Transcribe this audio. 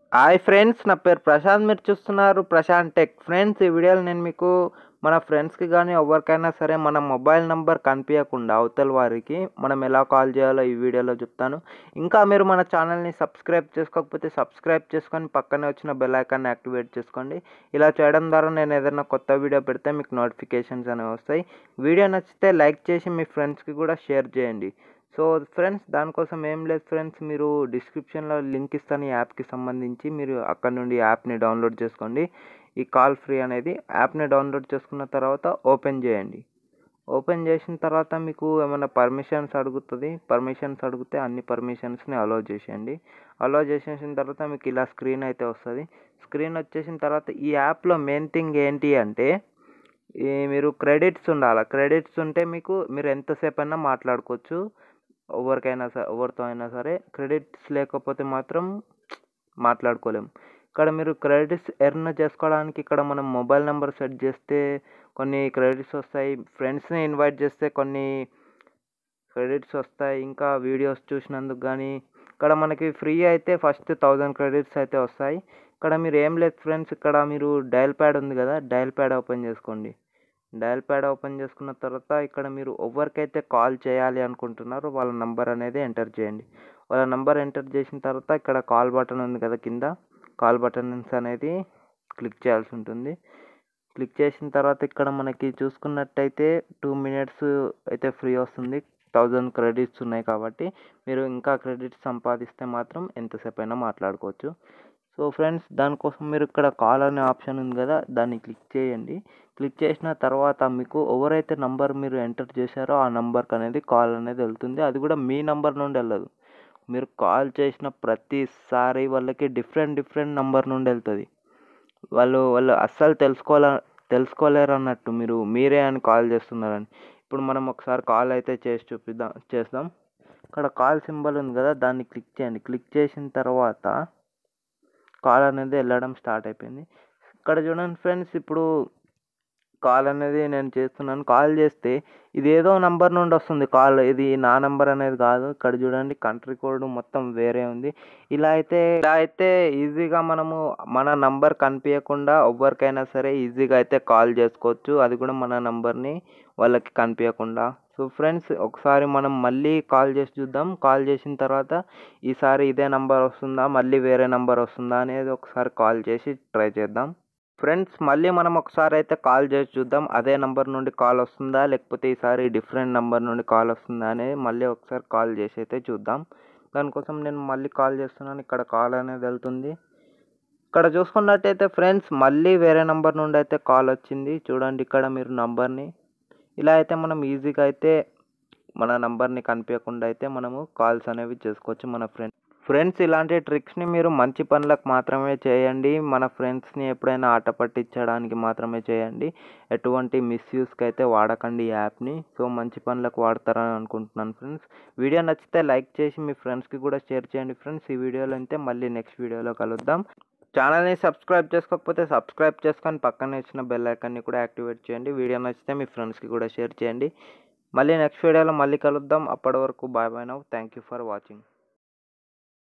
hi friends నా పేరు ప్రశాంత్ మీరు చూస్తున్నారు ప్రశాంత్ టెక్ ఫ్రెండ్స్ ఈ వీడియోలో నేను మీకు మన ఫ్రెండ్స్కి కానీ ఎవరికైనా సరే మన మొబైల్ నెంబర్ కనిపించకుండా అవతల వారికి మనం ఎలా కాల్ చేయాలో ఈ వీడియోలో చెప్తాను ఇంకా మీరు మన ఛానల్ని సబ్స్క్రైబ్ చేసుకోకపోతే సబ్స్క్రైబ్ చేసుకొని పక్కనే వచ్చిన బెల్ ఐకాన్ని యాక్టివేట్ చేసుకోండి ఇలా చేయడం ద్వారా నేను ఏదైనా కొత్త వీడియో పెడితే మీకు నోటిఫికేషన్స్ అనేవి వస్తాయి వీడియో నచ్చితే లైక్ చేసి మీ ఫ్రెండ్స్కి కూడా షేర్ చేయండి సో ఫ్రెండ్స్ దానికోసం ఏం లేదు ఫ్రెండ్స్ మీరు డిస్క్రిప్షన్లో లింక్ ఇస్తాను ఈ యాప్కి సంబంధించి మీరు అక్కడ నుండి యాప్ని డౌన్లోడ్ చేసుకోండి ఈ కాల్ ఫ్రీ అనేది యాప్ని డౌన్లోడ్ చేసుకున్న తర్వాత ఓపెన్ చేయండి ఓపెన్ చేసిన తర్వాత మీకు ఏమైనా పర్మిషన్స్ అడుగుతుంది పర్మిషన్స్ అడిగితే అన్ని పర్మిషన్స్ని అలో చేసేయండి అలో చేసేసిన తర్వాత మీకు ఇలా స్క్రీన్ అయితే వస్తుంది స్క్రీన్ వచ్చేసిన తర్వాత ఈ యాప్లో మెయిన్ థింగ్ ఏంటి అంటే ఈ మీరు క్రెడిట్స్ ఉండాలి క్రెడిట్స్ ఉంటే మీకు మీరు ఎంతసేపు అయినా మాట్లాడుకోవచ్చు ఎవరికైనా సరే ఎవరితో అయినా సరే క్రెడిట్స్ లేకపోతే మాత్రం మాట్లాడుకోలేము ఇక్కడ మీరు క్రెడిట్స్ ఎర్న్ చేసుకోవడానికి ఇక్కడ మనం మొబైల్ నెంబర్ సెట్ చేస్తే కొన్ని క్రెడిట్స్ వస్తాయి ఫ్రెండ్స్ని ఇన్వైట్ చేస్తే కొన్ని క్రెడిట్స్ వస్తాయి ఇంకా వీడియోస్ చూసినందుకు కానీ ఇక్కడ మనకి ఫ్రీ అయితే ఫస్ట్ థౌజండ్ క్రెడిట్స్ అయితే వస్తాయి ఇక్కడ మీరు ఏం లేదు ఫ్రెండ్స్ ఇక్కడ మీరు డయల్ ప్యాడ్ ఉంది కదా డయల్ ప్యాడ్ ఓపెన్ చేసుకోండి డయల్ ప్యాడ్ ఓపెన్ చేసుకున్న తర్వాత ఇక్కడ మీరు ఎవరికైతే కాల్ చేయాలి అనుకుంటున్నారో వాళ్ళ నంబర్ అనేది ఎంటర్ చేయండి వాళ్ళ నంబర్ ఎంటర్ చేసిన తర్వాత ఇక్కడ కాల్ బటన్ ఉంది కదా కింద కాల్ బటన్స్ అనేది క్లిక్ చేయాల్సి ఉంటుంది క్లిక్ చేసిన తర్వాత ఇక్కడ మనకి చూసుకున్నట్టయితే టూ మినిట్స్ అయితే ఫ్రీ వస్తుంది థౌజండ్ క్రెడిట్స్ ఉన్నాయి కాబట్టి మీరు ఇంకా క్రెడిట్స్ సంపాదిస్తే మాత్రం ఎంతసేపు అయినా మాట్లాడుకోవచ్చు సో ఫ్రెండ్స్ దానికోసం మీరు ఇక్కడ కాల్ అనే ఆప్షన్ ఉంది కదా దాన్ని క్లిక్ చేయండి క్లిక్ చేసిన తర్వాత మీకు ఎవరైతే నంబర్ మీరు ఎంటర్ చేశారో ఆ నంబర్కి అనేది కాల్ అనేది వెళ్తుంది అది కూడా మీ నంబర్ నుండి వెళ్ళదు మీరు కాల్ చేసిన ప్రతిసారి వాళ్ళకి డిఫరెంట్ డిఫరెంట్ నంబర్ నుండి వెళ్తుంది వాళ్ళు వాళ్ళు అస్సలు తెలుసుకోలే తెలుసుకోలేరు అన్నట్టు మీరు మీరే అని కాల్ చేస్తున్నారని ఇప్పుడు మనం ఒకసారి కాల్ అయితే చేసి చూపిద్దాం చేద్దాం ఇక్కడ కాల్ సింబల్ ఉంది కదా దాన్ని క్లిక్ చేయండి క్లిక్ చేసిన తర్వాత కాల్ అనేది వెళ్ళడం స్టార్ట్ అయిపోయింది ఇక్కడ చూడండి ఫ్రెండ్స్ ఇప్పుడు కాల్ అనేది నేను చేస్తున్నాను కాల్ చేస్తే ఇది ఏదో నంబర్ నుండి వస్తుంది కాల్ ఇది నా నంబర్ అనేది కాదు ఇక్కడ చూడండి కంట్రీ కోడ్ మొత్తం వేరే ఉంది ఇలా అయితే ఇలా అయితే ఈజీగా మనము మన నంబర్ కనిపించకుండా ఎవరికైనా సరే ఈజీగా అయితే కాల్ చేసుకోవచ్చు అది కూడా మన నంబర్ని వాళ్ళకి కనిపించకుండా సో ఫ్రెండ్స్ ఒకసారి మనం మళ్ళీ కాల్ చేసి చూద్దాం కాల్ చేసిన తర్వాత ఈసారి ఇదే నంబర్ వస్తుందా మళ్ళీ వేరే నంబర్ వస్తుందా అనేది ఒకసారి కాల్ చేసి ట్రై చేద్దాం ఫ్రెండ్స్ మళ్ళీ మనం ఒకసారి అయితే కాల్ చేసి చూద్దాం అదే నెంబర్ నుండి కాల్ వస్తుందా లేకపోతే ఈసారి డిఫరెంట్ నెంబర్ నుండి కాల్ వస్తుందా అనేది మళ్ళీ ఒకసారి కాల్ చేసి అయితే చూద్దాం దానికోసం నేను మళ్ళీ కాల్ చేస్తున్నాను ఇక్కడ కాల్ అనేది వెళ్తుంది ఇక్కడ చూసుకున్నట్టయితే ఫ్రెండ్స్ మళ్ళీ వేరే నెంబర్ నుండి అయితే కాల్ వచ్చింది చూడండి ఇక్కడ మీరు నంబర్ని ఇలా అయితే మనం ఈజీగా అయితే మన నంబర్ని కనిపించకుండా అయితే మనము కాల్స్ అనేవి చేసుకోవచ్చు మన ఫ్రెండ్ ఫ్రెండ్స్ ఇలాంటి ట్రిక్స్ని మీరు మంచి పనులకు మాత్రమే చేయండి మన ఫ్రెండ్స్ని ఎప్పుడైనా ఆట పట్టించడానికి మాత్రమే చేయండి ఎటువంటి మిస్యూస్కి అయితే వాడకండి ఈ యాప్ని సో మంచి పనులకు వాడతారని అనుకుంటున్నాను ఫ్రెండ్స్ వీడియో నచ్చితే లైక్ చేసి మీ ఫ్రెండ్స్కి కూడా షేర్ చేయండి ఫ్రెండ్స్ ఈ వీడియోలో అయితే మళ్ళీ నెక్స్ట్ వీడియోలో కలుద్దాం ఛానల్ని సబ్స్క్రైబ్ చేసుకోకపోతే సబ్స్క్రైబ్ చేసుకొని పక్కన ఇచ్చిన బెల్ ఐకాన్ని కూడా యాక్టివేట్ చేయండి వీడియో నచ్చితే మీ ఫ్రెండ్స్కి కూడా షేర్ చేయండి మళ్ళీ నెక్స్ట్ వీడియోలో మళ్ళీ కలుద్దాం అప్పటి వరకు bye bye now thank you for watching